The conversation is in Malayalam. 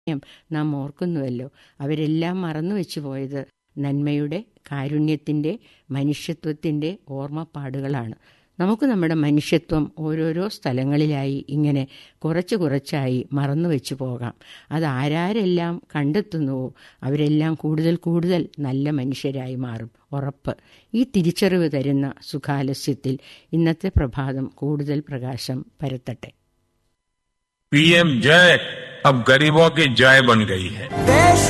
നാം ഓർക്കുന്നുവല്ലോ അവരെല്ലാം മറന്നുവെച്ചു പോയത് നന്മയുടെ കാരുണ്യത്തിൻ്റെ മനുഷ്യത്വത്തിൻ്റെ ഓർമ്മപ്പാടുകളാണ് നമുക്ക് നമ്മുടെ മനുഷ്യത്വം ഓരോരോ സ്ഥലങ്ങളിലായി ഇങ്ങനെ കുറച്ച് കുറച്ചായി മറന്നുവെച്ചു പോകാം അത് ആരാരെല്ലാം കണ്ടെത്തുന്നുവോ അവരെല്ലാം കൂടുതൽ കൂടുതൽ നല്ല മനുഷ്യരായി മാറും ഉറപ്പ് ഈ തിരിച്ചറിവ് തരുന്ന സുഖാലസ്യത്തിൽ ഇന്നത്തെ പ്രഭാതം കൂടുതൽ പ്രകാശം പരത്തട്ടെ पीएम जय अब गरीबों की जय बन गई है देश